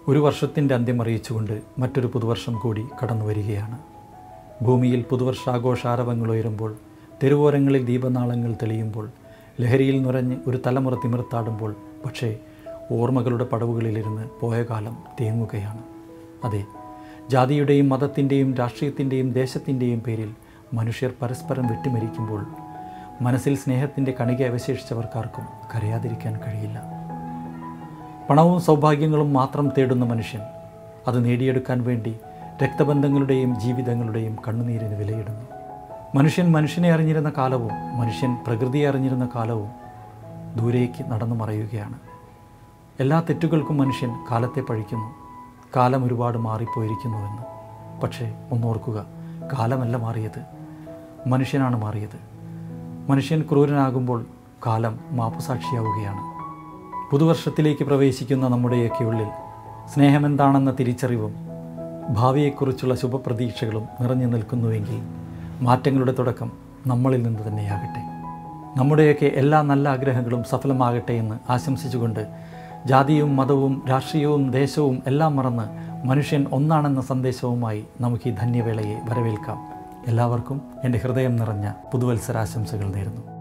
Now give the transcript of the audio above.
ഒരു വർഷത്തിൻ്റെ അന്ത്യം അറിയിച്ചുകൊണ്ട് മറ്റൊരു പുതുവർഷം കൂടി കടന്നു വരികയാണ് ഭൂമിയിൽ പുതുവർഷാഘോഷാരവങ്ങൾ ഉയരുമ്പോൾ തെരുവോരങ്ങളിൽ ദീപനാളങ്ങൾ തെളിയുമ്പോൾ ലഹരിയിൽ നുരഞ്ഞ് ഒരു തലമുറ തിമിർത്താടുമ്പോൾ പക്ഷേ ഓർമ്മകളുടെ പടവുകളിലിരുന്ന് പോയ കാലം തേങ്ങുകയാണ് അതെ ജാതിയുടെയും മതത്തിൻ്റെയും രാഷ്ട്രീയത്തിൻ്റെയും ദേശത്തിൻ്റെയും പേരിൽ മനുഷ്യർ പരസ്പരം വെട്ടിമരിക്കുമ്പോൾ മനസ്സിൽ സ്നേഹത്തിൻ്റെ കണിക അവശേഷിച്ചവർക്കാർക്കും കരയാതിരിക്കാൻ കഴിയില്ല പണവും സൗഭാഗ്യങ്ങളും മാത്രം തേടുന്ന മനുഷ്യൻ അത് നേടിയെടുക്കാൻ വേണ്ടി രക്തബന്ധങ്ങളുടെയും ജീവിതങ്ങളുടെയും കണ്ണുനീരിന് വിലയിടുന്നു മനുഷ്യൻ മനുഷ്യനെ അറിഞ്ഞിരുന്ന കാലവും മനുഷ്യൻ പ്രകൃതിയെ അറിഞ്ഞിരുന്ന കാലവും ദൂരേക്ക് നടന്നു മറയുകയാണ് എല്ലാ തെറ്റുകൾക്കും മനുഷ്യൻ കാലത്തെ പഴിക്കുന്നു കാലം ഒരുപാട് മാറിപ്പോയിരിക്കുന്നുവെന്ന് പക്ഷേ ഒന്നോർക്കുക കാലമല്ല മാറിയത് മനുഷ്യനാണ് മാറിയത് മനുഷ്യൻ ക്രൂരനാകുമ്പോൾ കാലം മാപ്പുസാക്ഷിയാവുകയാണ് പുതുവർഷത്തിലേക്ക് പ്രവേശിക്കുന്ന നമ്മുടെയൊക്കെ ഉള്ളിൽ സ്നേഹമെന്താണെന്ന തിരിച്ചറിവും ഭാവിയെക്കുറിച്ചുള്ള ശുഭപ്രതീക്ഷകളും നിറഞ്ഞു നിൽക്കുന്നുവെങ്കിൽ മാറ്റങ്ങളുടെ തുടക്കം നമ്മളിൽ നിന്ന് തന്നെയാകട്ടെ നമ്മുടെയൊക്കെ എല്ലാ നല്ല ആഗ്രഹങ്ങളും സഫലമാകട്ടെ എന്ന് ആശംസിച്ചുകൊണ്ട് ജാതിയും മതവും രാഷ്ട്രീയവും ദേശവും എല്ലാം മറന്ന് മനുഷ്യൻ ഒന്നാണെന്ന സന്ദേശവുമായി നമുക്ക് ഈ ധന്യവേളയെ വരവേൽക്കാം എല്ലാവർക്കും എൻ്റെ ഹൃദയം നിറഞ്ഞ പുതുവത്സരാശംസകൾ നേരുന്നു